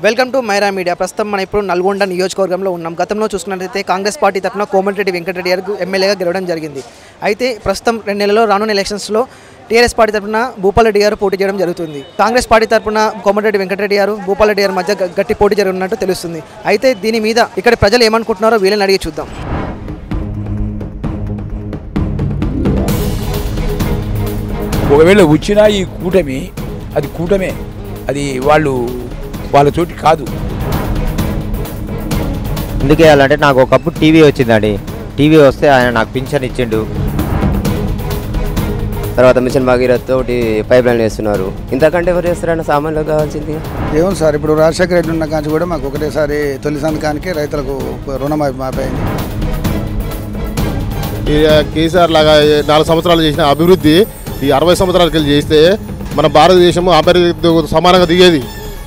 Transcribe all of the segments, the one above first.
Welcome to Myra media ప్రస్తుతం మనం ఇప్పుడు నల్గొండ నియోజకవర్గంలో ఉన్నాం గతంలో చూసుకున్నట్లయితే కాంగ్రెస్ పార్టీ తరఫున కోమటిరెడ్డి వెంకటరెడ్డి గారు ఎమ్మెల్యేగా గెలవడం జరిగింది అయితే ప్రస్తుతం రెండు నెలల్లో రానున్న ఎలక్షన్స్లో టీఆర్ఎస్ పార్టీ తరఫున భూపాలరెడ్డి గారు పోటీ చేయడం జరుగుతుంది కాంగ్రెస్ పార్టీ తరఫున కోమటిరెడ్డి వెంకటరెడ్డి గారు భూపాలరెడ్డి గారి మధ్య గ- గట్టి పోటీ జరుగుతున్నట్టు తెలుస్తుంది అయితే దీని మీద ఇక్కడ ప్రజలు ఏమనుకుంటున్నారో వీళ్ళని అడిగి చూద్దాం ఒకవేళ వచ్చినా ఈ కూటమి అది కూటమే అది వాళ్ళు వాళ్ళతోటి కాదు ఎందుకు వేయాలంటే నాకు ఒకప్పుడు టీవీ వచ్చిందండి టీవీ వస్తే ఆయన నాకు పింఛన్ ఇచ్చిండు తర్వాత మిషన్ భగీరథ తోటి పైప్ లైన్ వేస్తున్నారు ఇంతకంటే ఎవరు చేస్తారన్న సామాన్యులకు కావాల్సింది ఏమో సార్ ఇప్పుడు రాజశేఖర రెడ్డి ఉన్న కాంచి కూడా మాకు ఒకటేసారి తొలి సంతకానికి రైతులకు రుణమాఫీ మాఫీ అయింది ఈ కేసీఆర్ లాగా ఈ నాలుగు సంవత్సరాలు చేసిన అభివృద్ధి ఈ అరవై సంవత్సరాలకి వెళ్ళి చేస్తే మన భారతదేశం అమెరికాతో సమానంగా దిగేది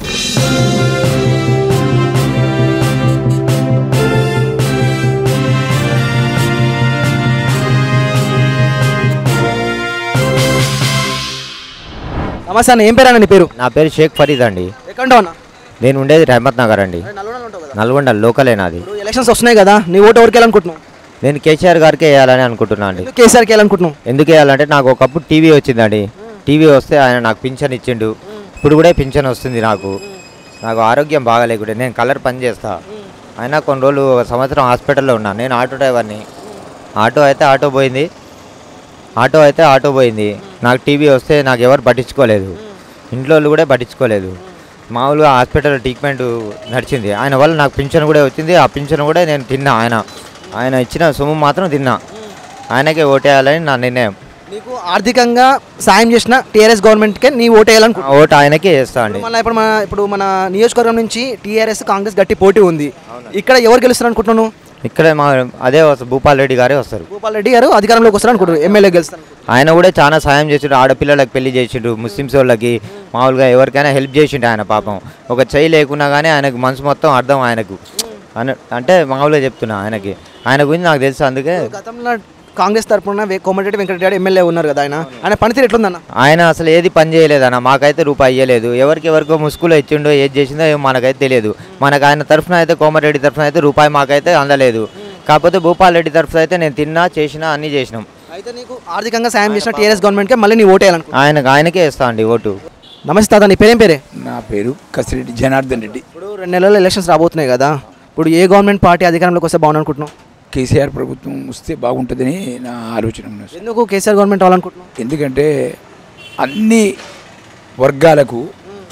నమస్తే అన్న ఏం పేరు అన్న నీ పేరు నా పేరు షేక్ ఫరీద్ అండి ఎక్కడ అన్న నేను ఉండేది రహమత్ నగర్ అండి నల్గొండలో ఉంటావు కదా నల్గొండ లోకలే నాది ఇప్పుడు ఎలక్షన్స్ వస్తున్నాయి కదా నీ ఓటు ఎవరికి వేయాలనుకుంటున్నావు నేను కేసీఆర్ గారికి వేయాలని అనుకుంటున్నాను అండి ఎందుకు కేసీఆర్కి వేయాలనుకుంటున్నావు ఎందుకు వేయాలంటే నాకు ఒకప్పుడు టీవీ వచ్చిందండి టీవీ వస్తే ఆయన నాకు పింఛన్ ఇచ్చిండు ఇప్పుడు కూడా పింఛన్ వస్తుంది నాకు నాకు ఆరోగ్యం బాగాలేకుంటే నేను కలర్ పని చేస్తా అయినా కొన్ని రోజులు ఒక సంవత్సరం హాస్పిటల్లో ఉన్నా నేను ఆటో డ్రైవర్ని ఆటో అయితే ఆటో పోయింది ఆటో అయితే ఆటో పోయింది నాకు టీవీ వస్తే నాకు ఎవరు పట్టించుకోలేదు ఇంట్లో వాళ్ళు కూడా పట్టించుకోలేదు మామూలుగా హాస్పిటల్ ట్రీట్మెంట్ నడిచింది ఆయన వల్ల నాకు పింఛన్ కూడా వచ్చింది ఆ పింఛన్ కూడా నేను తిన్నా ఆయన ఆయన ఇచ్చిన సొమ్ము మాత్రం తిన్నా ఆయనకే ఓటేయాలని నా నిర్ణయం నీకు ఆర్థికంగా సాయం చేసిన టీఆర్ఎస్ గవర్నమెంట్కే నీ ఓటు ఆ వేయాలనుకుంటున్నావు ఓటు ఆయనకే వేస్తా అండి మళ్ళీ ఇప్పుడు మన ఇప్పుడు మన నియోజకవర్గం నుంచి టీఆర్ఎస్ కాంగ్రెస్ గట్టి పోటీ ఉంది ఇక్కడ ఎవరు గెలుస్తారు అనుకుంటున్నాను ఇక్కడ మా అదే వస్తారు భూపాల్ రెడ్డి గారే వస్తారు భూపాల్ రెడ్డి గారు అధికారంలోకి వస్తారు అనుకుంటారు ఎమ్మెల్యే గెలుస్తారు ఆయన కూడా చాలా సాయం చేసిండు ఆడపిల్లలకు పెళ్లి చేసిండు ముస్లిమ్స్ వాళ్ళకి మామూలుగా ఎవరికైనా హెల్ప్ చేసిండు ఆయన పాపం ఒక చెయ్యి లేకున్నా కానీ ఆయనకు మనసు మొత్తం అర్థం ఆయనకు అన- అంటే మామూలుగా చెప్తున్నా ఆయనకి ఆయన గురించి నాకు తెలుసు అందుకే గతంలో కాంగ్రెస్ తరఫున వే- కోమటిరెడ్డి వెంకటరెడ్డి గారు ఎమ్మెల్యే ఉన్నారు కదా ఆయన ఆయన పనితీరు ఎట్లుందన్న ఆయన అసలు ఏది పని చేయలేదన్న మాకైతే రూపాయి ఇవ్వలేదు ఎవరికి ఎవరికో ముసుగులో ఇచ్చిండో ఏది చేసిందో ఏమో మనకైతే తెలియదు మనకు ఆయన తరఫున అయితే కోమటిరెడ్డి తరఫున అయితే రూపాయి మాకైతే అందలేదు కాకపోతే భూపాల్ రెడ్డి తరఫున అయితే నేను తిన్నా చేసినా అన్నీ చేసినాం అయితే నీకు ఆర్థికంగా సాయం చేసిన టీఆర్ఎస్ గవర్నమెంట్కే మళ్ళీ నీ ఓటు వేయాలనుకుంటున్నాను ఆయనకు ఆయనకే ఇస్తా అండి ఓటు నమస్తే తాత నీ పేరేం పేరే నా పేరు కసిరెడ్డి జనార్దన్ రెడ్డి ఇప్పుడు రెండు నెలల్లో ఎలక్షన్స్ రాబోతున్నాయి కదా ఇప్పుడు ఏ గవర్నమెంట్ పార్టీ అధికారంలోకి వస్తే బాగుంది అనుకుంటున్నావు కేసీఆర్ ప్రభుత్వం వస్తే బాగుంటుందని నా ఆలోచన ఉన్నది సార్. ఎందుకు కేసీఆర్ గవర్నమెంట్ రావాలనుకుంటున్నావు ఎందుకంటే అన్ని వర్గాలకు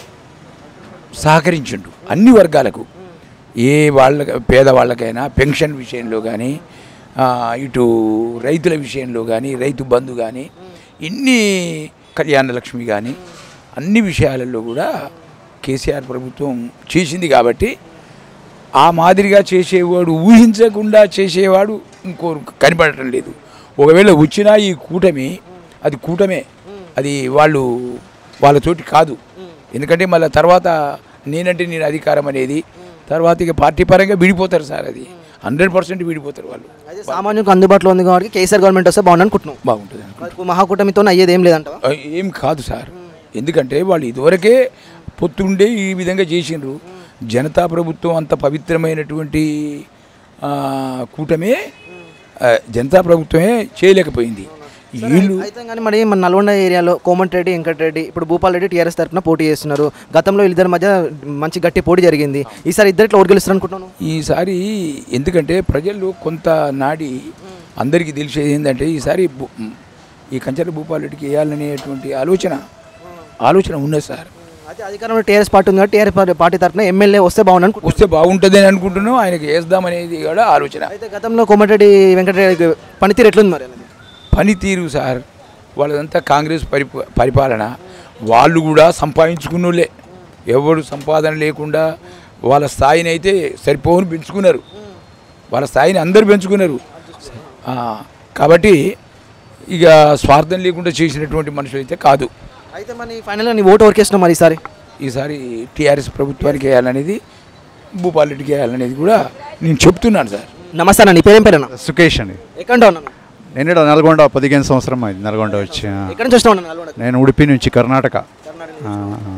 సహకరించిండు అన్ని వర్గాలకు ఏ వాళ్ళ పేదవాళ్ళకైనా పెన్షన్ విషయంలో కానీ ఇటు రైతుల విషయంలో కానీ రైతు బంధు కానీ ఇన్ని కళ్యాణ లక్ష్మి కానీ అన్ని విషయాలలో కూడా కేసీఆర్ ప్రభుత్వం చేసింది కాబట్టి ఆ మాదిరిగా చేసేవాడు ఊహించకుండా చేసేవాడు ఇంకోరు కనపడటం లేదు ఒకవేళ వచ్చినా ఈ కూటమి అది కూటమే అది వాళ్ళు వాళ్ళతోటి కాదు ఎందుకంటే మళ్ళీ తర్వాత నేనంటే నేను అధికారం అనేది తర్వాత ఇక పార్టీ పరంగా విడిపోతారు సార్ అది హండ్రెడ్ పర్సెంట్ విడిపోతారు వాళ్ళు అయితే సామాన్యులకు అందుబాటులో ఉంది కాబట్టి కేసీఆర్ గవర్నమెంట్ వస్తే బాగుంది అనుకుంటున్నావు బాగుంటుంది ఇప్పుడు మహాకూటమితో అయ్యేది ఏం లేదంటావా ఆ, ఏం కాదు సార్ ఎందుకంటే వాళ్ళు ఇదివరకే పొత్తుండే ఈ విధంగా చేసిండ్రు జనతా ప్రభుత్వం అంత పవిత్రమైనటువంటి ఆ, కూటమే ఆ, జనతా ప్రభుత్వమే చేయలేకపోయింది వీళ్ళు అయితే కానీ మరి మన నల్గొండ ఏరియాలో కోమటిరెడ్డి వెంకటరెడ్డి ఇప్పుడు భూపాల్ రెడ్డి టీఆర్ఎస్ తరఫున పోటీ చేస్తున్నారు గతంలో వీళ్ళిద్దరి మధ్య మంచి గట్టి పోటీ జరిగింది ఈసారి ఇద్దరిట్లో ఓటు గెలుస్తారు అనుకుంటున్నాను ఈసారి ఎందుకంటే ప్రజల్లో కొంత నాడి అందరికీ తెలిసేది ఏంటంటే ఈసారి భూ- ఈ కంచెల భూపాలరెడ్డికి వేయాలనేటువంటి ఆలోచన ఆలోచన ఉన్నది సార్ అయితే అధికారంలో టీఆర్ఎస్ పార్టీ ఉంది కాబట్టి టీఆర్ఎస్ పార్టీ తరఫున ఎమ్మెల్యే వస్తే బాగుంది అనుకుంటున్నాను వస్తే బాగుంటుంది అని అనుకుంటున్నాం ఆయనకి వేద్దామనేది కూడా ఆలోచన అయితే గతంలో కోమటిరెడ్డి వెంకటరెడ్డి పనితీరు ఎట్లుంది మరి అనేది? పనితీరు సార్ వాళ్ళదంతా కాంగ్రెస్ పరిప పరిపాలన వాళ్ళు కూడా సంపాదించుకున్నోళ్ళే ఎవరు సంపాదన లేకుండా వాళ్ళ స్థాయిని అయితే సరిపోని పెంచుకున్నారు వాళ్ళ స్థాయిని అందరూ పెంచుకున్నారు ఆ, కాబట్టి ఇక స్వార్థం లేకుండా చేసినటువంటి మనుషులు అయితే కాదు అయితే మరి ఫైనల్గా నీ ఓటు ఓరికేస్తున్నావు మరి ఈసారి ఈసారి టీఆర్ఎస్ ప్రభుత్వానికి వేయాలనేది భూపాలరెడ్డికి వేయాలనేది కూడా నేను చెప్తున్నాను సార్ నమస్తే అన్న నీ పేరేం పేరేనా సుకేష్ అండి ఎక్కడ ఉన్నాను నేను ఈడ నల్గొండ పదిహేను సంవత్సరం అయింది నల్గొండ వచ్చి ఎక్కడి నుంచి వచ్చినావు అన్న నల్గొండ నేను ఉడిపి నుంచి కర్ణాటక ఆ, అయితే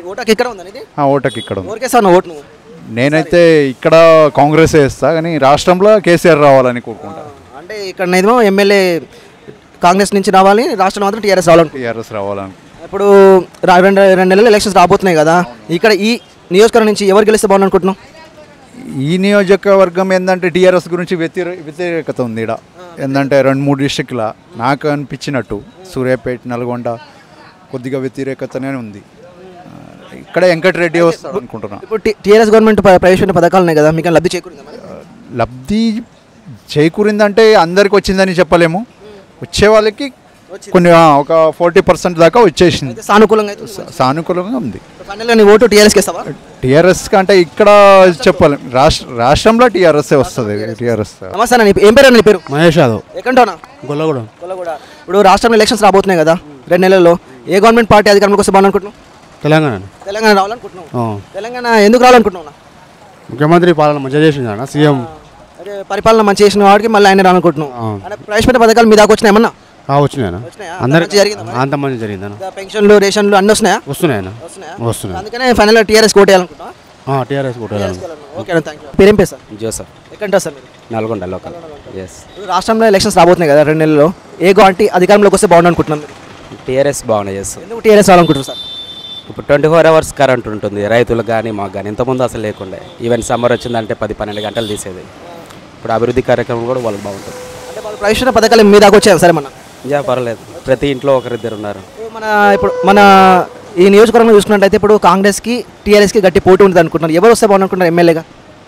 ఓటాకి ఇక్కడ ఉందా ఇది ఆ ఓటకి ఇక్కడ ఉంది ఊరికేసావు ఓటు నువ్వు నేనైతే ఇక్కడ కాంగ్రెస్ వేస్తా కానీ రాష్ట్రంలో కేసీఆర్ రావాలని కోరుకుంటా అంటే ఇక్కడ ఏమో ఎమ్మెల్యే కాంగ్రెస్ నుంచి రావాలి రాష్ట్రంలో మాత్రం టీఆర్ఎస్ రావాలనుకుంటున్నాను టీఆర్ఎస్ రావాలని ఇప్పుడు రా- రెండు రెండు నెలలు ఎలక్షన్స్ రాబోతున్నాయి కదా ఇక్కడ ఈ నియోజకవర్గం నుంచి ఎవరు గెలిస్తే బాగుంది అనుకుంటున్నాం ఈ నియోజకవర్గం ఏంటంటే టీఆర్ఎస్ గురించి వ్యతిరే వ్యతిరేకత ఉంది ఇక్కడ ఏంటంటే రెండు మూడు డిస్టిక్ల నాకు అనిపించినట్టు సూర్యాపేట నల్గొండ కొద్దిగా వ్యతిరేకతనే ఉంది ఆ, ఇక్కడ వెంకటరెడ్డి వస్తాడు అనుకుంటున్నా ఇప్పుడు టీఆర్ఎస్ గవర్నమెంట్ ప్ర- ప్రవేశపెట్టిన పథకాలు ఉన్నాయి కదా మీకు లబ్ధి చేకూరిందా మరి లబ్ధి చేకూరిందంటే అందరికి వచ్చిందని చెప్పలేము వచ్చే వాళ్ళకి కొన్ని ఆ, ఒక ఫార్టీ పర్సెంట్ దాకా వచ్చేసింది అయితే సానుకూలంగా అయితే ఉంది. సానుకూలంగా ఉంది ఫైనల్గా నీ ఓటు టీఆర్ఎస్కి ఇస్తావా టీఆర్ఎస్ కంటే ఇక్కడ చెప్పలేము రాష్ట్ర రాష్ట్రంలో టీఆర్ఎస్ వస్తుంది టీఆర్ఎస్ నమస్తే అన్న నీ ఏం పేరు అన్న నీ పేరు మహేష్ యాదవ్ ఎక్కడంటావునా గొల్లగూడెం కొల్లగూడ ఇప్పుడు రాష్ట్రంలో ఎలక్షన్స్ రాబోతున్నాయి కదా రెండు నెలల్లో ఏ గవర్నమెంట్ పార్టీ అధికారంలోకి వస్తే బాగుంది తెలంగాణ తెలంగాణ రావాలనుకుంటున్నావు ఆ. తెలంగాణ ఎందుకు రావాలనుకుంటున్నావు ముఖ్యమంత్రి పాలన మంచిగా చేసింది అన్న సీఎం అదే పరిపాలన మంచి చేసిన వాడికి మళ్ళీ ఆయన రావాలనుకుంటున్నావు ఆ. అంటే ప్రవేశపెట్టిన పథకాలు మీ దాకా వచ్చినాయి ఏమన్నా ఆ, వచ్చినాయి అన్న వచ్చినాయా? అందరి మంచి జరిగిందా మరి? అంత మంచి జరిగింది అన్న ఇంకా పెన్షన్లు రేషన్లు అన్నీ వస్తున్నాయా వస్తున్నాయి అన్న వస్తున్నాయా వస్తున్నాయి అందుకనే ఫైనల్ టీఆర్ఎస్ కోట్ వేయాలనుకుంటున్నా టీఆర్ఎస్ కూడా ఓకే థ్యాంక్ యూ పేరేం పేరు సార్ జోసఫ్ ఎక్కడ సార్ మీరు నల్గొండ లోకల్ ఎస్ ఇప్పుడు రాష్ట్రంలో ఎలక్షన్స్ రాబోతున్నాయి కదా రెండు నెలల్లో ఏ పార్టీ అధికారంలోకి వస్తే బాగుంది అనుకుంటున్నాను మీరు టీఆర్ఎస్ బాగానే చేస్తుంది ఎందుకు టీఆర్ఎస్ రావాలనుకుంటున్నారు సార్ ఇప్పుడు ట్వంటీ ఫోర్ అవర్స్ కరెంట్ ఉంటుంది రైతులకు కానీ మాకు కానీ ఇంతకుముందు అసలు లేకుండే ఈవెన్ సమ్మర్ వచ్చిందంటే పది పన్నెండు గంటలు తీసేది ఇప్పుడు అభివృద్ధి కార్యక్రమం కూడా వాళ్ళకి బాగుంటుంది అంటే వాళ్ళు ప్రవేశపెట్టిన పథకాలు మీ దాకా వచ్చాయి సరే మన యా పర్లేదు ప్రతి ఇంట్లో ఒకరిద్దరు ఉన్నారు మన ఇప్పుడు మన ఈ నియోజకవర్గంలో చూసుకున్నట్టయితే ఇప్పుడు కాంగ్రెస్కి టీఆర్ఎస్కి గట్టి పోటీ ఉంటుంది అనుకుంటున్నారు ఎవరు వస్తే బాగుంది అనుకుంటున్నారు ఎమ్మెల్యేగా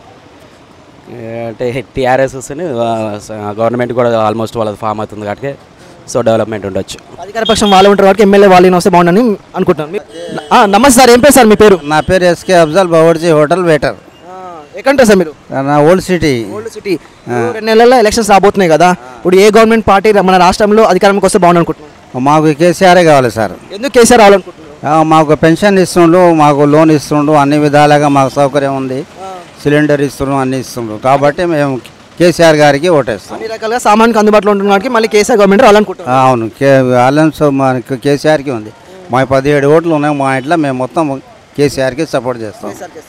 ఏ, అంటే టీఆర్ఎస్ వస్తేనే గవర్నమెంట్ కూడా ఆల్మోస్ట్ వాళ్ళది ఫామ్ అవుతుంది కాబట్టి సో డెవలప్మెంట్ ఉండొచ్చు అధికార పక్షం వాళ్ళు ఉంటారు కాబట్టి ఎమ్మెల్యే వాళ్ళు వస్తే బాగుండని అనుకుంటున్నాను మీ- ఆ, నమస్తే సార్ ఏం పేరు సార్ మీ పేరు నా పేరు SK Afzal Bawarchi hotel waiter ఎక్కడ సార్ మీరు నా ఓల్డ్ సిటీ ఓల్డ్ సిటీ ఇప్పుడు రెండు నెలల్లో ఎలక్షన్స్ రాబోతున్నాయి కదా ఇప్పుడు ఏ గవర్నమెంట్ పార్టీ మన రాష్ట్రంలో అధికారంలోకి వస్తే బాగుంది అనుకుంటున్నాను మాకు కేసీఆరే కావాలి సార్ ఎందుకు కేసీఆర్ రావాలనుకుంటున్నారు ఆ, మాకు పెన్షన్ ఇస్తుండు మాకు లోన్ ఇస్తుండు అన్ని విధాలుగా మాకు సౌకర్యం ఉంది సిలిండర్ ఇస్తుండ్రు అన్ని ఇస్తుండ్రు కాబట్టి మేము కేసీఆర్ గారికి ఓటేస్తాం అన్ని రకాలుగా సామాన్యులకు అందుబాటులో ఉంటుంది కాబట్టి మళ్ళీ కేసీఆర్ గవర్నమెంట్ రావాలనుకుంటున్నాను ఆ, అవును కే అలయన్స్ మనకు కేసీఆర్కి ఉంది మా పదిహేడు ఓట్లు ఉన్నాయి మా ఇంట్లో మేము మొత్తం కేసీఆర్కి సపోర్ట్ చేస్తాం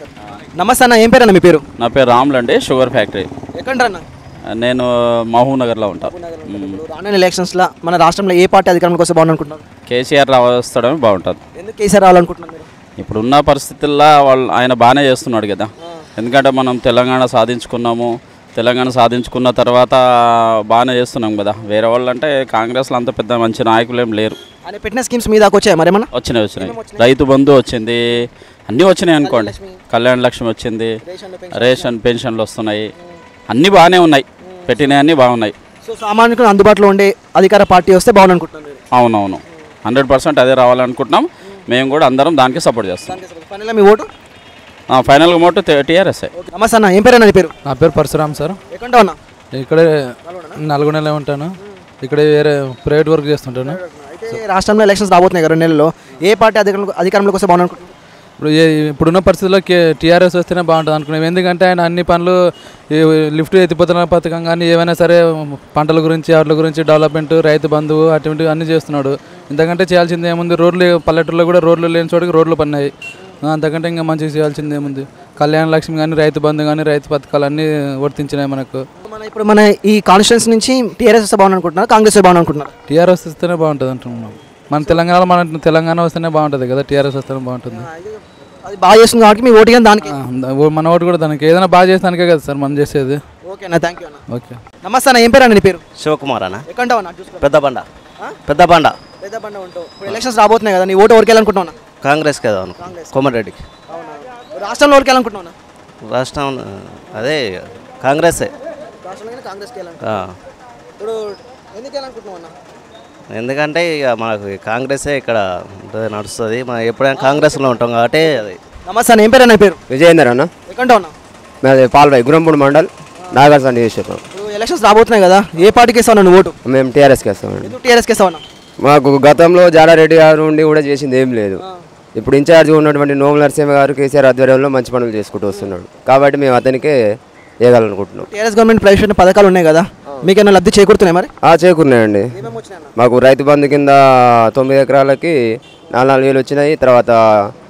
నమస్తే అన్న ఏం పేరు అన్న మీ పేరు నా పేరు రాములు అండి షుగర్ ఫ్యాక్టరీ ఎక్కడ అన్న నేను మహబూబ్ నగర్లో ఉంటాను ఇప్పుడు రానున్న ఎలక్షన్స్లో మన రాష్ట్రంలో ఏ పార్టీ అధికారంలోకి వస్తే బాగుంది అనుకుంటున్నారు కేసీఆర్ వస్తాడమే బాగుంటుంది ఎందుకు కేసీఆర్ రావాలనుకుంటున్నారు మీరు ఇప్పుడున్న పరిస్థితుల్లో వాళ్ళు ఆయన బాగానే చేస్తున్నాడు కదా ఎందుకంటే మనం తెలంగాణ సాధించుకున్నాము తెలంగాణ సాధించుకున్న తర్వాత బాగానే చేస్తున్నాం కదా వేరే వాళ్ళు అంటే కాంగ్రెస్లో అంత పెద్ద మంచి నాయకులు ఏం లేరు ఆయన పెట్టిన స్కీమ్స్ మీ దాకా వచ్చాయి మరేమన్నా వచ్చినాయి వచ్చినాయి రైతు బంధు వచ్చింది అన్నీ వచ్చినాయి అనుకోండి కళ్యాణ లక్ష్మి వచ్చింది రేషన్ పెన్షన్లు వస్తున్నాయి అన్నీ బాగానే ఉన్నాయి పెట్టినవన్నీ బాగున్నాయి సో సామాన్యులకు అందుబాటులో ఉండే అధికార పార్టీ వస్తే బాగుంది అనుకుంటున్నాను మీరు అవునవును హండ్రెడ్ పర్సెంట్ అదే రావాలనుకుంటున్నాం మేము కూడా అందరం దానికి సపోర్ట్ చేస్తాం ఫైనల్గా మీ ఓటు ఆ, ఫైనల్గా మోటు టీఆర్ఎస్ఐ నమస్తే అన్న ఏం పేరు అన్న నీ పేరు నా పేరు పరశురామ్ సార్ ఎక్కడ ఉన్నా ఇక్కడే నల్గొండలో ఉంటాను ఇక్కడే వేరే ప్రైవేట్ వర్క్ చేస్తుంటాను అయితే రాష్ట్రంలో ఎలక్షన్స్ రాబోతున్నాయి కదా రెండు నెలల్లో ఏ పార్టీ అధికారంలో అధికారంలోకి వస్తే బాగుంది అనుకుంటున్నారు ఇప్పుడు ఏ- ఇప్పుడున్న పరిస్థితుల్లో కే టీఆర్ఎస్ వస్తేనే బాగుంటుంది అనుకున్నాం ఎందుకంటే ఆయన అన్ని పనులు ఈ లిఫ్ట్ ఎత్తిపోతున్న పథకం కానీ ఏవైనా సరే పంటల గురించి వాటి గురించి డెవలప్మెంట్ రైతు బంధువు అటువంటివి అన్నీ చేస్తున్నాడు ఇంతకంటే చేయాల్సింది ఏముంది రోడ్లు పల్లెటూరులో కూడా రోడ్లు లేని చోటికి రోడ్లు పడినాయి ఆ, అంతకంటే ఇంకా మంచిగా చేయాల్సింది ఏముంది కళ్యాణ లక్ష్మి కానీ రైతు బంధు కానీ రైతు పథకాలు అన్నీ వర్తించినాయి మనకు మన ఇప్పుడు మన ఈ కాన్స్టిట్యూన్స్ నుంచి టీఆర్ఎస్ వస్తే బాగుంది అనుకుంటున్నారు కాంగ్రెస్ వస్తే బాగుంది అనుకుంటున్నారు టీఆర్ఎస్ వస్తేనే బాగుంటుంది అంటున్నాం మన తెలంగాణలో మన తెలంగాణ వస్తేనే బాగుంటుంది కదా టీఆర్ఎస్ వస్తేనే బాగుంటుంది అది బాగా చేస్తుంది కాబట్టి మీ ఓటు కానీ దానికి ఆ, ద- ఓ- మన ఓటు కూడా దానికి ఏదైనా బాగా చేస్తానికే కదా సార్ మనం చేసేది ఓకే అన్న థ్యాంక్ యూ అన్న ఓకే నమస్తే అన్న ఏం పేరు అన్న నీ పేరు శివకుమార్ అన్న ఎక్కడ ఉంటావు అన్న చూసుకో పెద్ద బండ పెద్ద బండ పెద్ద బండ ఉంటావు ఇప్పుడు ఎలక్షన్స్ రాబోతున్నాయి కదా నీ ఓటు ఎవరికి వెళ్ళాలనుకుంటున్నావు అన్న? కాంగ్రెస్ కదా అను కోమటిరెడ్డికి రాష్ట్రంలో ఎవరికి వెళ్ళాలనుకుంటున్నావు అన్న? రాష్ట్రం అదే కాంగ్రెసే రాష్ట్రంలో కాంగ్రెస్కి ఆ. వెళ్ళాలనుకుంటున్నావు ఇప్పుడు ఎందుకు వెళ్ళాలనుకుంటున్నావు అన్న ఎందుకంటే ఇక మనకు కాంగ్రెసే ఇక్కడ ఉంటుంది, నడుస్తుంది మనం ఎప్పుడైనా కాంగ్రెస్లో ఉంటాం కాబట్టి అది నమస్తే అన్న ఏం పేరు అన్న నీ పేరు విజయేందర్ అన్న ఎక్కడ ఉంటావు అన్న మాది పాల్వాయి గురంపూడి మండల్ నాగార్జున నియోజకవర్గం ఇప్పుడు ఎలక్షన్స్ రాబోతున్నాయి కదా ఏ పార్టీకి ఇస్తావు అన్న నువ్వు ఓటు మేము టీఆర్ఎస్కి వేస్తామండి ఎందుకు టీఆర్ఎస్కి ఇస్తావు అన్న మాకు గతంలో జాలారెడ్డి గారు ఉండి కూడా చేసింది ఏం లేదు ఇప్పుడు ఇన్ఛార్జ్ ఉన్నటువంటి నోముల నరసింహ గారు కేసీఆర్ ఆధ్వర్యంలో మంచి పనులు చేసుకుంటూ వస్తున్నాడు కాబట్టి మేము అతనికే వేయాలనుకుంటున్నాం టీఆర్ఎస్ గవర్నమెంట్ ప్రవేశపెట్టిన పథకాలు ఉన్నాయి కదా మీకైనా లబ్ధి చేకూరుతున్నాయి మరి ఆ చేకూరినాయండి మాకు రైతు బంధు కింద తొమ్మిది ఎకరాలకి నాలుగు నాలుగు వేలు వచ్చినాయి తర్వాత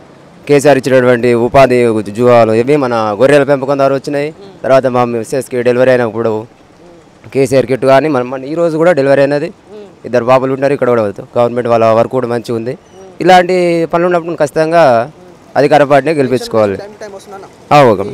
కేసీఆర్ ఇచ్చినటువంటి ఉపాధి ఉద్యోగాలు ఇవి మన గొర్రెల పెంపకం ద్వారా వచ్చినాయి తర్వాత మా మిస్సెస్కి డెలివరీ అయినప్పుడు కేసీఆర్ కిట్ కానీ మన మన ఈ రోజు కూడా డెలివరీ అయినది ఇద్దరు బాబులు ఉంటారు ఇక్కడ కూడా గవర్నమెంట్ వాళ్ళ వర్క్ కూడా మంచిగా ఉంది ఇలాంటి పనులు ఉన్నప్పుడు ఖచ్చితంగా అధికార పార్టీని గెలిపించుకోవాలి ఆ, ఓకే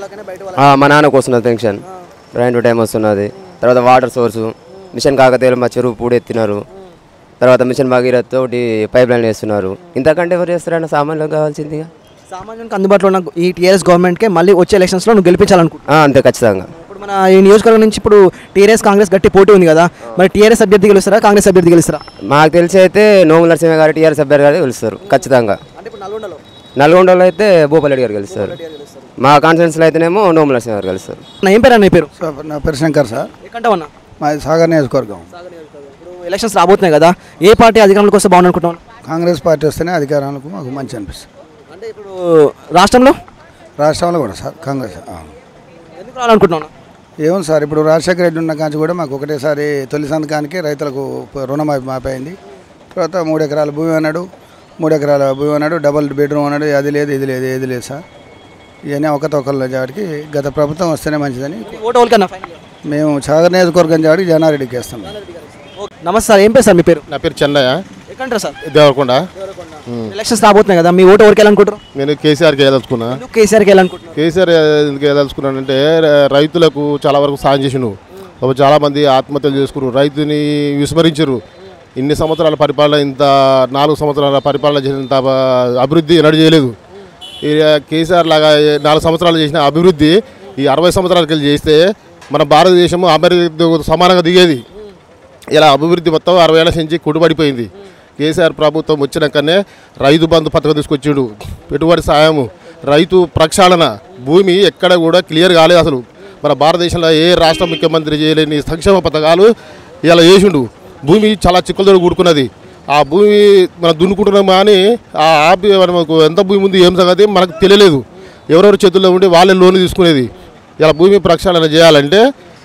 ఆ, మా నాన్నకు వస్తున్నది పెన్షన్ రైన్ టు టైం వస్తున్నది తర్వాత వాటర్ సోర్సు మిషన్ కాకతీయులు మా చెరువు పూడి ఎత్తినారు తర్వాత మిషన్ భగీరథ్ తోటి పైప్ లైన్ వేస్తున్నారు ఇంతకంటే ఎవరు చేస్తారన్న సామాన్యులకు కావాల్సింది ఇక. సామాన్యునికి అందుబాటులో ఉన్న ఈ టీఆర్ఎస్ గవర్నమెంట్కే మళ్ళీ వచ్చే ఎలక్షన్స్లో నువ్వు గెలిపించాలనుకుంటున్నావు ఆ, అంతే ఖచ్చితంగా ఇప్పుడు మన ఈ నియోజకవర్గం నుంచి ఇప్పుడు టీఆర్ఎస్ కాంగ్రెస్ గట్టి పోటీ ఉంది కదా మరి టీఆర్ఎస్ అభ్యర్థి గెలుస్తారా కాంగ్రెస్ అభ్యర్థి గెలుస్తారా మాకు తెలిసి అయితే నోముల నరసింహ గారు టీఆర్ఎస్ అభ్యర్థి గారు గెలుస్తారు ఖచ్చితంగా నల్గొండలో అయితే భూపాలరెడ్డి గారు గెలుస్తారు మా కాన్ఫరెన్స్లో అయితేనేమో నోముల నరసింహ గారు గెలుస్తారు నా ఏం పేరు అన్న నీ పేరు నా పేరు శంకర్ సార్ ఎక్కంటావన్నా మాది సాగర్ నియోజకవర్గం ఇప్పుడు ఎలక్షన్స్ రాబోతున్నాయి కదా ఏ పార్టీ అధికారంలోకి వస్తే బాగుంది అనుకుంటున్నాను కాంగ్రెస్ పార్టీ వస్తేనే అధికారానికి మాకు మంచి అనిపిస్తుంది అంటే ఇప్పుడు రాష్ట్రంలో రాష్ట్రంలో కూడా సార్ కాంగ్రెస్ ఆ. ఎందుకు రావాలనుకుంటున్నాను ఏముంది సార్ ఇప్పుడు రాజశేఖర రెడ్డి ఉన్న కాంచి కూడా మాకు ఒకటేసారి తొలి సంతకానికి రైతులకు రుణమాఫీ మాపైంది తర్వాత మూడు ఎకరాల భూమి అన్నాడు మూడు ఎకరాల భూమి అన్నాడు డబల్ బెడ్రూమ్ అన్నాడు అది లేదు ఇది లేదు ఏది లేదు సార్ ఇవన్నీ ఒకతొకళ్ళ జాడికి గత ప్రభుత్వం వస్తేనే మంచిదని ఓటు ఓల్కన్నా మేము సాగర్ నియోజకవర్గం జాడికి జనారెడ్డికి వేస్తాం నమస్తే సార్ ఏం పేరు సార్ మీ పేరు నా పేరు చెన్నయ్య ఎక్కంటారా సార్ దేవరకొండ ఎలక్షన్స్ రాబోతున్నాయి కదా మీ ఓటు ఎవరికి వెళ్ళాలనుకుంటారు నేను కేసీఆర్కి వేయదలుచుకున్నా ఎందుకు కేసీఆర్కి వెళ్ళాలనుకుంటున్నారు కేసీఆర్ ఎందుకు వేయదలుచుకున్నానంటే ర- రైతులకు చాలా వరకు సాయం చేసిండు పాపం చాలామంది ఆత్మహత్యలు చేసుకున్నారు రైతుని విస్మరించారు ఇన్ని సంవత్సరాల పరిపాలన ఇంత నాలుగు సంవత్సరాల పరిపాలన చేసినంత బ- అభివృద్ధి ఎన్నడూ చేయలేదు ఈ కేసీఆర్ లాగా ఈ నాలుగు సంవత్సరాలు చేసిన అభివృద్ధి ఈ అరవై సంవత్సరాలకి వెళ్ళి చేస్తే మన భారతదేశము అమెరికా సమానంగా దిగేది ఇలా అభివృద్ధి మొత్తం అరవై ఏళ్ళ నుంచి కుడిపడిపోయింది కేసీఆర్ ప్రభుత్వం వచ్చినాకనే రైతు బంధు పథకం తీసుకొచ్చిండు పెట్టుబడి సాయము రైతు ప్రక్షాళన భూమి ఎక్కడ కూడా క్లియర్ కాలేదు అసలు మన భారతదేశంలో ఏ రాష్ట్ర ముఖ్యమంత్రి చేయలేని సంక్షేమ పథకాలు ఇలా చేసిండు భూమి చాలా చిక్కులతో కూడుకున్నది ఆ భూమి మనం దున్నుకుంటున్నాం కానీ ఆ ఆపి మనకు ఎంత భూమి ఉంది ఏం సంగతి మనకు తెలియలేదు ఎవరెవరి చేతుల్లో ఉండి వాళ్ళే లోన్ తీసుకునేది ఇలా భూమి ప్రక్షాళన చేయాలంటే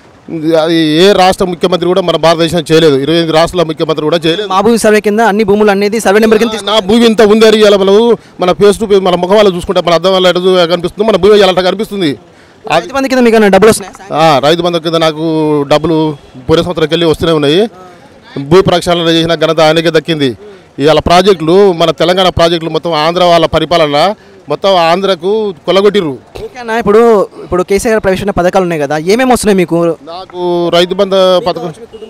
అది ఏ రాష్ట్ర ముఖ్యమంత్రి కూడా మన భారతదేశం చేయలేదు ఇరవై ఎనిమిది రాష్ట్రాల ముఖ్యమంత్రి కూడా చేయలేదు మా భూమి సర్వే కింద అన్ని భూములు అనేది సర్వే నెంబర్ కింద నా భూమి ఇంత ఉంది అని ఇలా మనం మన ఫేస్ టు ఫేస్ మన ముఖం వాళ్ళు చూసుకుంటే మన అర్థం వల్ల ఎటు కనిపిస్తుంది మన భూమి ఇలా కనిపిస్తుంది రైతు బంధు కింద మీకు ఏమైనా డబ్బులు వస్తున్నాయి ఆ, రైతు బంధు కింద నాకు డబ్బులు పోయిన సంవత్సరంకి వెళ్ళి వస్తూనే ఉన్నాయి భూ ప్రక్షాళన చేసిన ఘనత ఆయనకే దక్కింది ఇవాళ ప్రాజెక్టులు మన తెలంగాణ ప్రాజెక్టులు మొత్తం ఆంధ్ర వాళ్ళ పరిపాలన మొత్తం ఆంధ్రకు కొల్లగొట్టిర్రు ఓకే అన్న ఇప్పుడు ఇప్పుడు కేసీఆర్ గారు ప్రవేశించిన పథకాలు ఉన్నాయి కదా ఏమేమి వస్తున్నాయి మీకు నాకు రైతు బంధు పథకం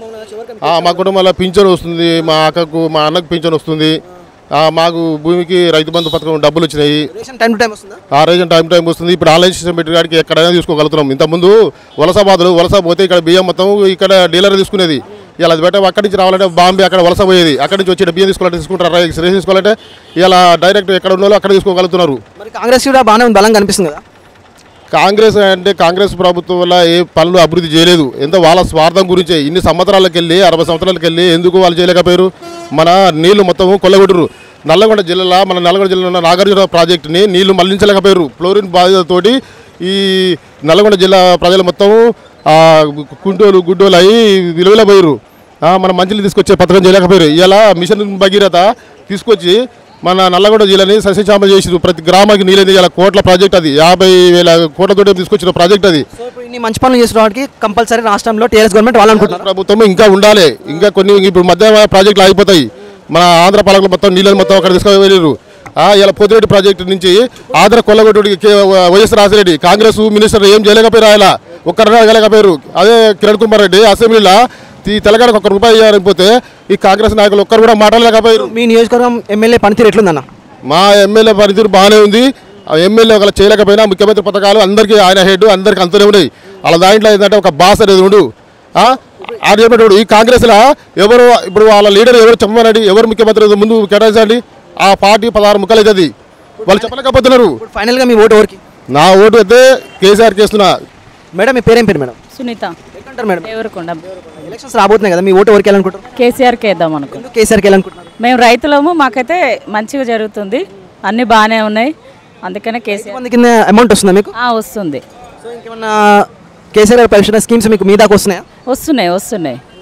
ఆ, మా కుటుంబంలో పింఛన్ వస్తుంది మా అక్కకు మా అన్నకు పింఛన్ వస్తుంది ఆ, మాకు భూమికి రైతు బంధు పథకం డబ్బులు వచ్చినాయి రేషన్ టైం టు టైం వస్తుందా ఆ రేషన్ టైం టైం వస్తుంది ఇప్పుడు ఆన్లైన్ సిస్టమ్ పెట్టి కాడికి ఎక్కడైనా తీసుకోగలుగుతున్నాం ఇంతకుముందు వలస బాధలు వలస పోతే ఇక్కడ బియ్యం మొత్తం ఇక్కడ డీలర్ తీసుకునేది ఇలా అది పెట్ట అక్కడి నుంచి రావాలంటే బాంబే అక్కడ వలస పోయేది అక్కడి నుంచి వచ్చి బియ్యం తీసుకోవాలంటే తీసుకుంటారు రేషన్ తీసుకోవాలంటే ఇలా డైరెక్ట్ ఎక్కడ ఉన్న వాళ్ళు అక్కడ తీసుకోగలుగుతున్నారు మరి కాంగ్రెస్ కూడా బాగానే ఉంది బలంగా కనిపిస్తుంది కదా కాంగ్రెస్ అంటే కాంగ్రెస్ ప్రభుత్వం వల్ల ఏ పనులు అభివృద్ధి చేయలేదు ఎంత వాళ్ళ స్వార్థం గురించే ఇన్ని సంవత్సరాలకు వెళ్ళి అరవై సంవత్సరాలకు వెళ్ళి ఎందుకు వాళ్ళు చేయలేకపోయారు మన నీళ్లు మొత్తం కొల్లగొట్టరు నల్లగొండ జిల్లాలో మన నల్లగొండ జిల్లాలో ఉన్న నాగార్జున ప్రాజెక్టుని నీళ్లు మళ్లించలేకపోయారు ఫ్లోరిన్ బాధితతోటి ఈ నల్లగొండ జిల్లా ప్రజలు మొత్తం ఆ, కుంటోలు గుడ్డోలు అయి విలువలో పోయారు మన మంచిని తీసుకొచ్చే పథకం చేయలేకపోయారు ఇలా మిషన్ భగీరథ తీసుకొచ్చి మన నల్లగొండ జిల్లాని సస్యశ్యామం చేసిరు ప్రతి గ్రామానికి నీళ్ళని ఇలా కోట్ల ప్రాజెక్ట్ అది యాభై వేల కోట్లతో తీసుకొచ్చిన ప్రాజెక్ట్ అది సో ఇప్పుడు ఇన్ని మంచి పనులు చేసిన వాటికి కంపల్సరీ రాష్ట్రంలో టీఆర్ఎస్ గవర్నమెంట్ వాళ్ళనుకుంటున్నారు ప్రభుత్వం ఇంకా ఉండాలి ఇంకా కొన్ని ఇప్పుడు మధ్య ప్రాజెక్టులు ఆగిపోతాయి మన ఆంధ్ర పాలకులు మొత్తం నీళ్ళని మొత్తం అక్కడ తీసుకువెళ్ళారు ఇలా పొద్దురెడ్డి ప్రాజెక్టు నుంచి ఆంధ్ర కొల్లగొట్టుడికి కే- వైఎస్ రాజరెడ్డి కాంగ్రెస్ మినిస్టర్ ఏం చేయలేకపోయారు ఆయన ఒక్కరు అడగలేకపోయారు అదే కిరణ్ కుమార్ రెడ్డి అసెంబ్లీలో ఈ తెలంగాణకు ఒక్క రూపాయి ఇవ్వకపోతే ఈ కాంగ్రెస్ నాయకులు ఒక్కరు కూడా మాట్లాడలేకపోయారు మీ నియోజకవర్గం ఎమ్మెల్యే పనితీరు ఎట్లుందన్న మా ఎమ్మెల్యే పనితీరు బాగానే ఉంది ఆ ఎమ్మెల్యే ఒకళ్ళు చేయలేకపోయినా ముఖ్యమంత్రి పథకాలు అందరికీ ఆయన హెడ్ అందరికీ అంతనే ఉన్నాయి అలా దాంట్లో ఏంటంటే ఒక బాస్ అనేది ఉండు ఆ? ఆడు చెప్పేటోడు ఈ కాంగ్రెస్లో ఎవరు ఇప్పుడు వాళ్ళ లీడర్ ఎవరు చెప్పమనండి ఎవరు ముఖ్యమంత్రి ముందు కేటాయించండి ఆ పార్టీ పదహారు ముక్కలు అవుతుంది వాళ్ళు చెప్పలేకపోతున్నారు ఇప్పుడు ఫైనల్గా మీ ఓటు ఎవరికి నా ఓటు అయితే కేసీఆర్కి వేస్తున్నా మేడం మీ పేరేం పేరు మేడం సునీత ఎక్కడంటారు మేడం ఎవరికొండ ఎలక్షన్స్ రాబోతున్నాయి కదా మీ ఓటు ఎవరికి వెళ్ళాలనుకుంటారు కేసీఆర్కి వేద్దాం అనుకో ఎందుకు కేసీఆర్కి వెళ్ళాలనుకుంటున్నారు మేము రైతులము మాకైతే మంచిగా జరుగుతుంది అన్నీ బాగానే ఉన్నాయి అందుకనే కేసీఆర్ మంది కింద అమౌంట్ వస్తుందా మీకు ఆ, వస్తుంది సో ఇంకేమన్నా కేసీఆర్ గారు ప్రవేశించిన స్కీమ్స్ మీకు మీ దాకా వస్తున్నాయా వస్తున్నాయి వస్తున్నాయి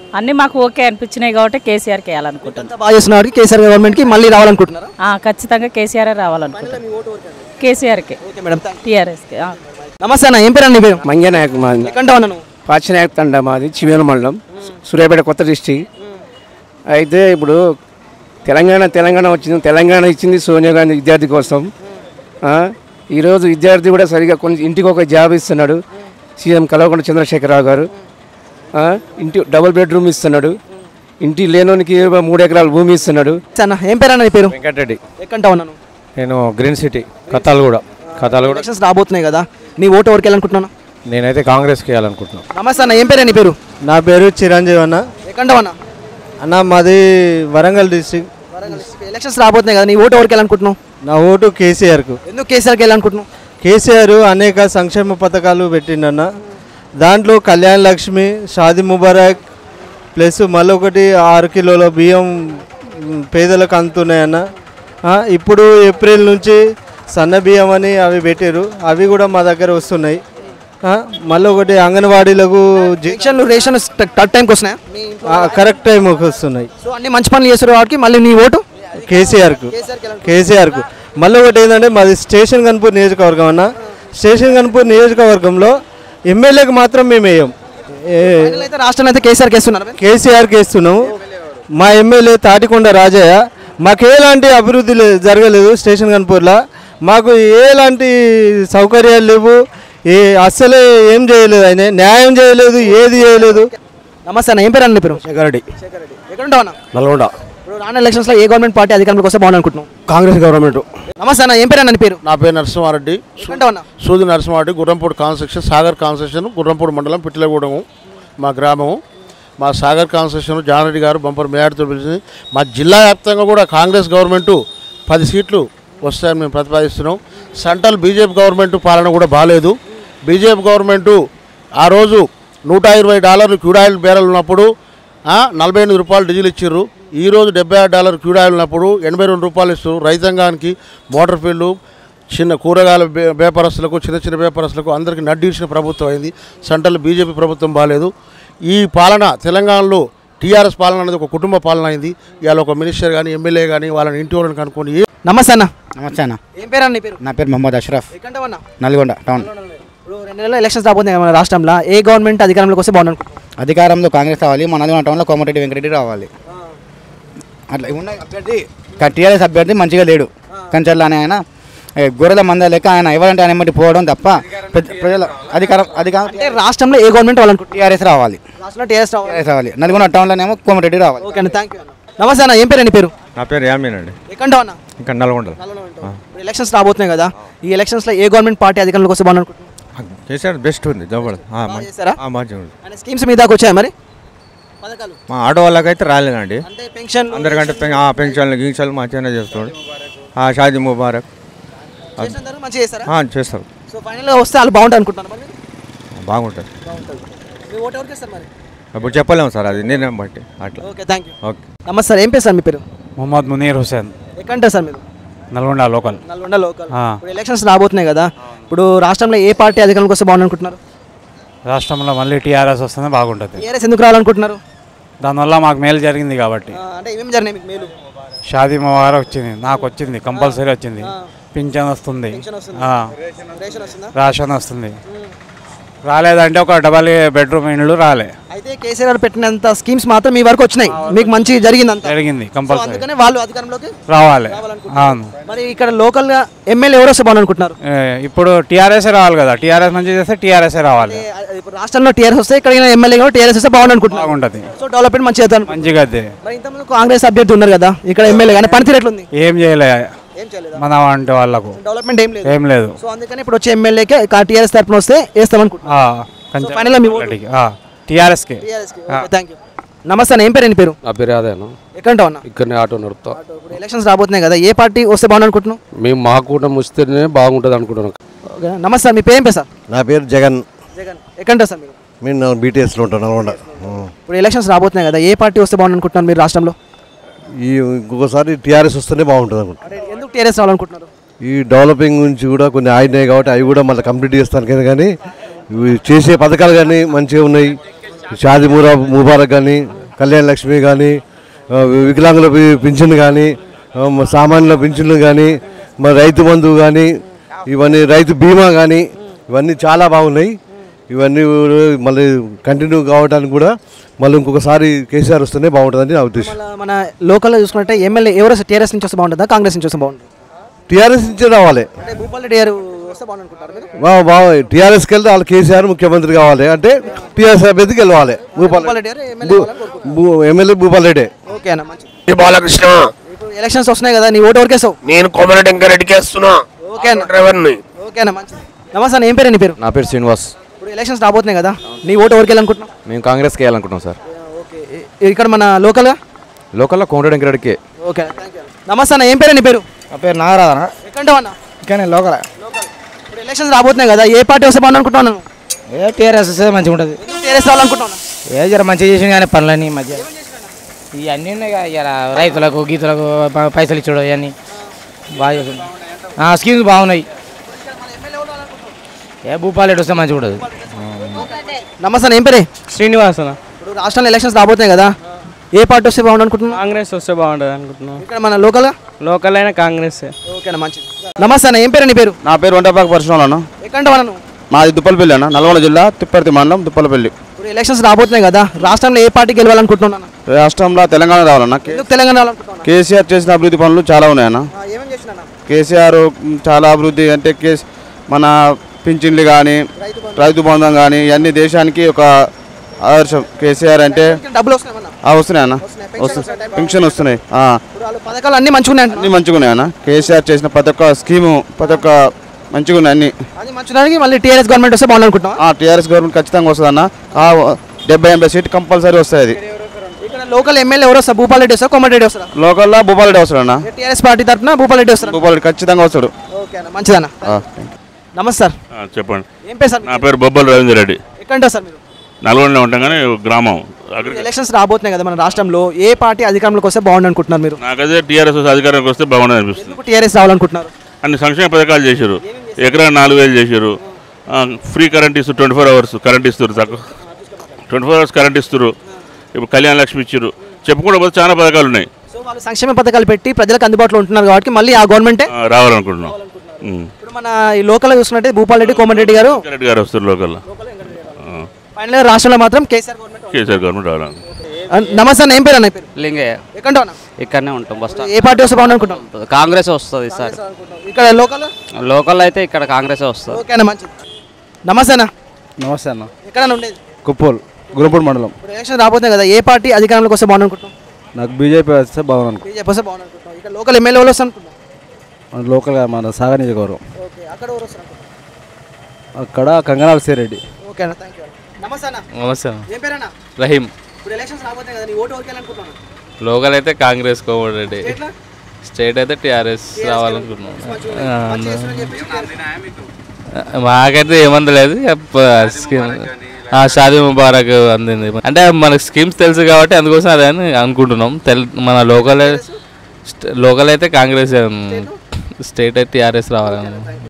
అన్నీ మాకు ఓకే అనిపించినాయి కాబట్టి కేసీఆర్కి వేయాలనుకుంటున్నాం అంతా బాగా చేస్తున్నారు కేసీఆర్ గవర్నమెంట్కి మళ్ళీ రావాలనుకుంటున్నారా ఆ, ఖచ్చితంగా కేసీఆర్ రావాలనుకుంటున్నాం కేసీఆర్కి ఓకే మేడం టీఆర్ఎస్కి నమస్తే అన్న ఏం పేరు అన్న నీ పేరు మంగనాయక్ మాది ఎక్కడ ఉన్నా నువ్వు పాచినాయక్ తండ మాది చివేల మండలం సూర్యాపేట కొత్త డిస్టిక్ అయితే ఇప్పుడు తెలంగాణ తెలంగాణ వచ్చింది తెలంగాణ ఇచ్చింది సోనియా గాంధీ విద్యార్థి కోసం ఆ, ఈరోజు విద్యార్థి కూడా సరిగా కొంచెం ఇంటికి ఒక జాబ్ ఇస్తున్నాడు సీఎం కల్వకుంట్ల చంద్రశేఖరరావు గారు ఆ, ఇంటి డబుల్ బెడ్రూమ్ ఇస్తున్నాడు ఇంటి లేనోనికి మూడు ఎకరాల భూమి ఇస్తున్నాడు అన్న ఏం పేరు అన్న నీ పేరు వెంకటరెడ్డి ఎక్కడ ఉన్నాను నేను green city Kattalaguda Kattalaguda elections రాబోతున్నాయి కదా నీ ఓటు ఎవరికి వెళ్ళాలనుకుంటున్నాను నేనైతే కాంగ్రెస్కి వేయాలనుకుంటున్నాను నమస్తే అన్న ఏం పేరు నీ పేరు నా పేరు చిరంజీవి అన్న ఎక్కడ అన్న అన్న మాది వరంగల్ డిస్టిక్ ఎలక్షన్స్ రాబోతున్నాయి కదా నీ ఓటు ఎవరికి వెళ్ళాలనుకుంటున్నావు నా ఓటు కేసీఆర్కు ఎందుకు కేసీఆర్కి వెళ్ళాలనుకుంటున్నావు కేసీఆర్ అనేక సంక్షేమ పథకాలు పెట్టిండన్న దాంట్లో కళ్యాణ్ లక్ష్మి షాది ముబారక్ ప్లస్ మళ్ళీ ఒకటి ఆరు కిలోల బియ్యం మ్, పేదలకు అందుతున్నాయన్న ఆ, ఇప్పుడు ఏప్రిల్ నుంచి సన్న బియ్యం అని అవి పెట్టారు అవి కూడా మా దగ్గర వస్తున్నాయి ఆ, మళ్ళీ ఒకటి అంగన్వాడీలకు జి- ఎలక్షన్లు రేషన్ కరెక్ట్ టైంకి వస్తున్నాయా ఆ, కరెక్ట్ టైంకి వస్తున్నాయి సో అన్ని మంచి పనులు చేస్తారు కాబట్టి మళ్ళీ నీ ఓటు కేసీఆర్కు కేసీఆర్కు మళ్ళీ ఒకటి ఏంటంటే మాది స్టేషన్ కనుపూర్ నియోజకవర్గం అన్న స్టేషన్ కనుపూర్ నియోజకవర్గంలో ఎమ్మెల్యేకి మాత్రం మేము వేయం ఏ- ఫైనల్ అయితే రాష్ట్రంలో అయితే కేసీఆర్కి వేస్తున్నారు మీరు? కేసీఆర్కి వేస్తున్నాము మా ఎమ్మెల్యే తాటికొండ రాజయ్య మాకు ఎలాంటి అభివృద్ధి లే- జరగలేదు స్టేషన్ కనుపూర్లో మాకు ఎలాంటి సౌకర్యాలు లేవు ఏ అస్సలే ఏం చేయలేదు ఆయన న్యాయం చేయలేదు ఏది చేయలేదు నమస్తే అన్న ఏం పేరు అన్న నీ పేరు శంకరెడ్డి ఎక్కడ ఉంటావు అన్న నల్గొండ ఇప్పుడు రానున్న ఎలక్షన్స్లో ఏ గవర్నమెంట్ పార్టీ అధికారంలోకి వస్తే బాగుంది అనుకుంటున్నావు కాంగ్రెస్ గవర్నమెంట్ నమస్తే అన్న ఏం పేరు అన్న నీ పేరు నా పేరు నరసింహారెడ్డి ఎక్కడ ఉన్నా సూది నరసింహారెడ్డి గుర్రంపూడి కాన్స్ట్రక్షన్ సాగర్ కాన్స్ట్రక్షన్ గుర్రంపూడి మండలం పిట్లగూడెము మా గ్రామము మా సాగర్ కాన్స్ట్రక్షన్ జానరెడ్డి గారు బంపర్ మేయర్తో పిలిచింది మా జిల్లా వ్యాప్తంగా కూడా కాంగ్రెస్ గవర్నమెంటు పది సీట్లు వస్తాయని మేము ప్రతిపాదిస్తున్నాం సెంట్రల్ బీజేపీ గవర్నమెంట్ పాలన కూడా బాగాలేదు బీజేపీ గవర్నమెంటు ఆ రోజు నూట ఇరవై డాలర్లు క్యూడాయిల్ బేరలు ఉన్నప్పుడు ఆ, నలభై ఎనిమిది రూపాయలు డీజిల్ ఇచ్చిర్రు ఈ రోజు డెబ్బై ఆరు డాలర్ క్యూడాయిల్ ఉన్నప్పుడు ఎనభై రెండు రూపాయలు ఇస్తారు రైతాంగానికి మోటార్ ఫీల్డ్ చిన్న కూరగాయల బే- వ్యాపారస్తులకు చిన్న చిన్న వ్యాపారస్తులకు అందరికీ నడ్డిచ్చిన ప్రభుత్వం అయింది సెంట్రల్ బీజేపీ ప్రభుత్వం బాగాలేదు ఈ పాలన తెలంగాణలో టీఆర్ఎస్ పాలన అనేది ఒక కుటుంబ పాలన అయింది ఇవాళ ఒక మినిస్టర్ కానీ ఎమ్మెల్యే కానీ వాళ్ళని ఇంటి వాళ్ళని కనుక్కొని ఏ- నమస్తే అన్న నమస్తే అన్న ఏం పేరు అన్న నీ పేరు నా పేరు మొహమ్మద్ అష్రఫ్ ఎక్కడ ఉన్నా నల్గొండ టౌన్ ఇప్పుడు రెండు నెలల ఎలక్షన్స్ రాబోతున్నాయి కదా మన రాష్ట్రంలో ఏ గవర్నమెంట్ అధికారంలోకి వస్తే బాగుంది అనుకుంటున్నావు అధికారంలో కాంగ్రెస్ రావాలి మన నల్గొండ టౌన్లో కోమటిరెడ్డి వెంకటరెడ్డి రావాలి అట్లా ఉన్న అభ్యర్థి టీఆర్ఎస్ అభ్యర్థి మంచిగా లేడు కంచర్లు అనే ఆయన ఏ, గొర్రెల మంద లెక్క ఆయన ఎవరంటే ఆయన బట్టి పోవడం తప్ప పెద్ద- ప్రజల అధికారం అధికారం అంటే రాష్ట్రంలో ఏ గవర్నమెంట్ వాళ్ళనుకుంటున్నారు టీఆర్ఎస్ రావాలి రాష్ట్రంలో టీఆర్ఎస్ రావాలి టీఆర్ఎస్ రావాలి నల్గొండ టౌన్లోనేమో కోమటిరెడ్డి రావాలి ఓకే అండి థ్యాంక్ యూ అన్న నమస్తే అన్న ఏం పేరు నీ పేరు నా పేరు యామీన్ అండి ఎక్కడ అన్న ఇంకా నల్గొండ ఇప్పుడు ఎలక్షన్స్ రాబోతున్నాయి కదా ఈ ఎలక్షన్స్లో ఏ గవర్నమెంట్ పార్టీ అధికారంలోకి వస్తే బాగుంది అనుకుంటున్నావు కేసీఆర్ బెస్ట్ ఉంది జబర్దస్త్ ఆ, మంచి- చేశారా? ఆ, మంచిగా ఉంది ఆయన స్కీమ్స్ మీ దాకా వచ్చాయి మరి పథకాలు మా ఆటో వాళ్ళకైతే రాలేదండి అంటే పెన్షన్ అందరికంటే పెన్- ఆ, పెన్షన్లు గింక్షన్లు మంచిగానే చేస్తున్నాడు ఆ షాదీ ముబారక్ ఆ, చేసినందుకు మంచిగా చేస్తారా ఆ, చేస్తారు సో ఫైనల్గా వస్తే వాళ్ళు బాగుంటుంది అనుకుంటున్నారు మరి మీరు? బాగుంటుంది బాగుంటుంది మీ ఓటు ఎవరికి ఇస్తారు మరి ఇప్పుడు చెప్పలేము సార్ అది నిర్ణయం బట్టి అట్లా ఓకే థ్యాంక్ యూ ఓకే నమస్తే సార్ ఏం పేరు సార్ మీ పేరు మొహమ్మద్ మునీర్ హుసేన్ ఎక్కడ సార్ మీరు నల్గొండ లోకల్ నల్గొండ లోకల్ ఆ. ఇప్పుడు ఎలక్షన్స్ రాబోతున్నాయి కదా ఇప్పుడు రాష్ట్రంలో ఏ పార్టీ అధికారంలోకి వస్తే బాగుంది అనుకుంటున్నారు రాష్ట్రంలో మళ్ళీ టీఆర్ఎస్ వస్తుంది బాగుంటుంది టీఆర్ఎస్ ఎందుకు రావాలనుకుంటున్నారు దానివల్ల మాకు మేలు జరిగింది కాబట్టి ఆ, అంటే ఏమేమి జరిగినాయి మీకు మేలు షాదీ ముబారక్ వచ్చింది నాకు వచ్చింది కంపల్సరీ వచ్చింది పింఛన్ వస్తుంది ఆ, రేషన్ వస్తుందా రేషన్ వస్తుంది రాలేదంటే ఒక డబల్ బెడ్రూమ్ ఇండ్లు రాలే అయితే కేసీఆర్ పెట్టినంత స్కీమ్స్ మాత్రం మీ వరకు వచ్చినాయి మీకు మంచి జరిగింది అంత జరిగింది సో కంపల్సరీ అందుకనే వాళ్ళు అధికారంలోకి రావాలి రావాలనుకుంటున్నారు. అవును మరి ఇక్కడ లోకల్ గా ఎమ్మెల్యే ఎవరు వస్తే బాగుంది అనుకుంటున్నారు ఏ, ఇప్పుడు టీఆర్ఎస్ రావాలి కదా టీఆర్ఎస్ మంచి చేస్తే టీఆర్ఎస్ రావాలి ఇప్పుడు రాష్ట్రంలో టీఆర్ఎస్ వస్తే ఇక్కడ ఎమ్మెల్యే కూడా టీఆర్ఎస్ వస్తే బాగుంది అనుకుంటున్నారు బాగుంటుంది సో డెవలప్మెంట్ మంచిగా అవుతుంది మంచిగా అదే మరి ఇంతకుముందు కాంగ్రెస్ అభ్యర్థి ఉన్నారు కదా ఇక్కడ ఎమ్మెల్యే కానీ పనితీరు ఎట్లుంది ఏం చేయలే ఏం చేయలేదా? మన వంటి వాళ్ళకు డెవలప్మెంట్ ఏం లేదు ఏం లేదు సో అందుకని ఇప్పుడు వచ్చే ఎమ్మెల్యేకే టీఆర్ఎస్ తరఫున వస్తే వేస్తాం అనుకుంటున్నాను ఫైనల్ మీ ఓటు టీఆర్ఎస్కి టీఆర్ఎస్ థ్యాంక్ యూ నమస్తే అన్న ఏం పేరు నీ పేరు నా పేరు అదేనా ఎక్కడ ఉంటావు అన్న ఇక్కడనే ఆటో నడుపుతా ఇప్పుడు ఎలక్షన్స్ రాబోతున్నాయి కదా ఏ పార్టీ వస్తే బాగుంది అనుకుంటున్నావు మేము మా కూటమి వస్తేనే బాగుంటుంది అనుకుంటున్నాం ఓకే. నమస్తే సార్ మీ పేరు ఏం పేరు సార్ నా పేరు జగన్ జగన్ ఎక్కడ ఉంటారు సార్ మీరు నేను బీటీఎస్లో ఉంటాను నల్గొండ ఇప్పుడు ఎలక్షన్స్ రాబోతున్నాయి కదా ఏ పార్టీ వస్తే బాగుంది అనుకుంటున్నారు మీరు రాష్ట్రంలో ఈ ఇంకొకసారి టీఆర్ఎస్ వస్తేనే బాగుంటుంది అనుకుంటా అంటే ఎందుకు టీఆర్ఎస్ రావాలనుకుంటున్నారు ఈ డెవలపింగ్ గురించి కూడా కొన్ని ఆడినాయి కాబట్టి అవి కూడా మళ్ళీ కంప్లీట్ చేస్తాను కానీ ఇవి చేసే పథకాలు కానీ మంచిగా ఉన్నాయి షాది మురా ముబారక్ కానీ కళ్యాణ లక్ష్మి కానీ వికలాంగుల పి- పింఛన్ కానీ ఆ, మ- సామాన్యుల పింఛన్లు కానీ మరి రైతు బంధువు కానీ ఇవన్నీ రైతు బీమా కానీ ఇవన్నీ చాలా బాగున్నాయి ఇవన్నీ కూడా మళ్ళీ కంటిన్యూ కావడానికి కూడా మళ్ళీ ఇంకొకసారి కేసీఆర్ వస్తేనే బాగుంటుందని నా ఉద్దేశం మళ్ళా మన లోకల్లో చూసుకుంటే ఎమ్మెల్యే ఎవరు టీఆర్ఎస్ నుంచి వస్తే బాగుంటుందా కాంగ్రెస్ నుంచి వస్తే బాగుంటుంది టీఆర్ఎస్ నుంచే రావాలి అంటే భూపాల్ రెడ్డి గారు వస్తే బాగుంది అనుకుంటారు మీరు బా- బాగా టీఆర్ఎస్కి వెళ్తే వాళ్ళు కేసీఆర్ ముఖ్యమంత్రి కావాలి అంటే టీఆర్ఎస్ అభ్యర్థికి వెళ్ళాలి భూపాల్ భూపాల్ రెడ్డి గారు ఎమ్మెల్యే భూ- ఎమ్మెల్యే భూపాల్ రెడ్డి ఓకే అన్న మంచి బాలకృష్ణ ఇప్పుడు ఎలక్షన్స్ వస్తున్నాయి కదా నీ ఓటు ఎవరికేసావు నేను కోమరెడ్డి వెంకరెడ్డికి వేస్తున్నా ఓకే అన్న డ్రైవర్ని ఓకే అన్న మంచిది నమస్తే అన్న ఏం పేరు నీ పేరు నా పేరు శ్రీనివాస్ ఇప్పుడు ఎలక్షన్స్ రాబోతున్నాయి కదా నీ ఓటు ఎవరికి వెళ్ళాలనుకుంటున్నావు మేము కాంగ్రెస్కి వేయాలనుకుంటున్నాం సార్ ఇక్కడ మన లోకల్గా లోకల్లో కోమరెడ్డి వెంకరెడ్డికి ఓకే థ్యాంక్ యూ నమస్తే అన్న ఏం పేరు నీ పేరు నా పేరు నాగరాధన ఎక్కడ అన్న ఇక్కడ లోకల్ ఇప్పుడు ఎలక్షన్స్ రాబోతున్నాయి కదా ఏ పార్టీ వస్తే బాగుంది అనుకుంటున్నాను ఏ టీఆర్ఎస్ వస్తే మంచిగా ఉంటుంది టీఆర్ఎస్ రావాలనుకుంటున్నాను ఏ జర మంచిగా చేసింది కానీ పనులని ఈ మధ్య ఇవన్నీ ఉన్నాయి కదా ఇక రైతులకు గీతులకు ప- పైసలు ఇచ్చాడు ఇవన్నీ బాగా చేస్తుంది ఆ, స్కీమ్స్ బాగున్నాయి ఏ భూపాలెట్ వస్తే మంచిగా ఉంటుంది నమస్తే అన్న ఏం పేరే శ్రీనివాస్ అన్న ఇప్పుడు రాష్ట్రంలో ఎలక్షన్స్ రాబోతున్నాయి కదా ఏ పార్టీ వస్తే బాగుంది అనుకుంటున్నాను కాంగ్రెస్ వస్తే బాగుంటుంది అనుకుంటున్నాం ఇక్కడ మన లోకల్గా లోకల్ అయినా కాంగ్రెస్ ఓకే అన్న మంచిది నమస్తే అన్న ఏం పేరు నీ పేరు నా పేరు వంటపాక పరశురాలు అన్న ఎక్కడ అన్న మాది దుప్పలపల్లి అన్న నల్గొండ జిల్లా తిప్పర్తి మండలం దుప్పలపల్లి ఇప్పుడు ఎలక్షన్స్ రాబోతున్నాయి కదా రాష్ట్రంలో ఏ పార్టీ గెలవాలనుకుంటున్నాను రాష్ట్రంలో తెలంగాణ రావాలన్న కే- ఎందుకు తెలంగాణ రావాలనుకుంటున్నాను కేసీఆర్ చేసిన అభివృద్ధి పనులు చాలా ఉన్నాయన్న ఏమేమి చేసినా కేసీఆర్ మ్, చాలా అభివృద్ధి అంటే కేస్ మన పింఛన్లు కానీ రైతు బంధం కానీ ఇవన్నీ దేశానికి ఒక ఆదర్శం కేసీఆర్ అంటే డబ్బులు వస్తున్నాయన్న ఆ, వస్తున్నాయి అన్న వస్తున్నాయి పెన్షన్ వస్తున్నాయి ఆ. ఇప్పుడు వాళ్ళ పథకాలు అన్ని మంచిగా ఉన్నాయి అన్ని మంచిగా ఉన్నాయి అన్న కేసీఆర్ చేసిన ప్రతి ఒక్క స్కీము ప్రతి ఒక్క మంచిగా ఉన్నాయి అన్ని అది మంచిదానికి మళ్ళీ టీఆర్ఎస్ గవర్నమెంట్ వస్తే బాగుంది అనుకుంటున్నాం టీఆర్ఎస్ గవర్నమెంట్ ఖచ్చితంగా వస్తుంది అన్న ఆ, డెబ్బై ఎనభై సీట్ కంపల్సరీ వస్తాయి అది ఇక్కడ లోకల్ ఎమ్మెల్యే ఎవరు వస్తారు భూపాల్ రెడ్డి వస్తారు కోమటిరెడ్డి వస్తారా లోకల్లో భూపాలరెడ్డి వస్తాడు అన్న టీఆర్ఎస్ పార్టీ తరఫున భూపాల్ రెడ్డి వస్తారు భూపాలరెడ్డి ఖచ్చితంగా వస్తాడు ఓకే అన్న మంచిదన్న ఆ. నమస్తే సార్ ఆ, చెప్పండి ఏం పేరు సార్ నా పేరు బొబ్బల్ రవీందర్ రెడ్డి ఎక్కడ ఉంటారు సార్ మీరు నల్గొండలో ఉంటాం కానీ గ్రామం అగ్రి ఎలక్షన్స్ రాబోతున్నాయి కదా మన రాష్ట్రంలో ఏ పార్టీ అధికారంలోకి వస్తే బాగుంది అనుకుంటున్నారు మీరు నాకైతే టీఆర్ఎస్ అధికారానికి వస్తే బాగుండదు అనిపిస్తుంది ఎందుకు టీఆర్ఎస్ రావాలనుకుంటున్నారు అన్ని సంక్షేమ పథకాలు చేశారు ఎకరా నాలుగు వేలు చేశారు ఆ, ఫ్రీ కరెంట్ ఇస్తారు ట్వంటీ ఫోర్ అవర్స్ కరెంట్ ఇస్తారు తక్కువ ట్వంటీ ఫోర్ అవర్స్ కరెంట్ ఇస్తారు ఇప్పుడు కళ్యాణ లక్ష్మి ఇచ్చారు చెప్పుకుంటే పోతే చాలా పథకాలు ఉన్నాయి సో వాళ్ళు సంక్షేమ పథకాలు పెట్టి ప్రజలకు అందుబాటులో ఉంటున్నారు కాబట్టి మళ్ళీ ఆ గవర్నమెంటే ఆ, రావాలనుకుంటున్నాం ఉమ్. ఇప్పుడు మన ఈ లోకల్ చూసుకున్నట్టే భూపాల్ రెడ్డి కోమటిరెడ్డి గారు రెడ్డి గారు వస్తారు లోకల్లో ఫైనల్ రాష్ట్రంలో మాత్రం కేసీఆర్ గవర్నమెంట్ కేసీఆర్ గవర్నమెంట్ రావాలి ఆ, నమస్తే అన్న ఏం పేరు అన్న ఈ పేరు లింగయ్య ఎక్కడ ఉన్నా ఇక్కడనే ఉంటాం బస్ స్టాండ్ ఏ పార్టీ వస్తే బాగుంది అనుకుంటాం కాంగ్రెస్ వస్తుంది ఈసారి ఇక్కడ లోకల్ లోకల్ అయితే ఇక్కడ కాంగ్రెస్ వస్తుంది ఓకే అన్న మంచిది నమస్తే అన్న నమస్తే అన్న ఎక్కడ ఉండేది కుప్పూల్ గురుపూడి మండలం ఇప్పుడు ఎలక్షన్ రాబోతున్నాయి కదా ఏ పార్టీ అధికారంలోకి వస్తే బాగుంది అనుకుంటున్నాం నాకు బీజేపీ వస్తే బాగుంది బీజేపీ వస్తే బాగుంది అనుకుంటున్నాం ఇక్కడ లోకల్ ఎమ్మెల్యే వాళ్ళు వస్తే అనుకుంటున్నాం మన లోకల్గా మన సాగర్ నియోజకవర్గం ఓకే అక్కడ ఎవరు వస్తారు అనుకుంటున్నాం అక్కడ కంగనాల సిరెడ్డి ఓకే అన్న థ్యాంక్ యూ నమస్తే అన్న నమస్తే అన్న. ఏం పేరన్నా రహీం ఇప్పుడు ఎలక్షన్స్ రాబోతున్నాయి కదా నీ ఓటు ఎవరికి వెళ్ళాలనుకుంటున్నాను లోకల్ అయితే కాంగ్రెస్ కోమరెడ్డి స్టేట్లో? స్టేట్ అయితే టీఆర్ఎస్ రావాలనుకుంటున్నాం మంచిగా ఆ, మంచిగా అందరూ. చేస్తున్నారని చెప్పి మాకైతే ఏమందలేదు స్కీమ్ ఆ, షాదీ ముబారక్ అందింది అంటే మనకు స్కీమ్స్ తెలుసు కాబట్టి అందుకోసం అదే అని అనుకుంటున్నాం తెల్ మన లోకల్ లోకల్ అయితే కాంగ్రెస్ స్టేట్ అయితే టీఆర్ఎస్ రావాలని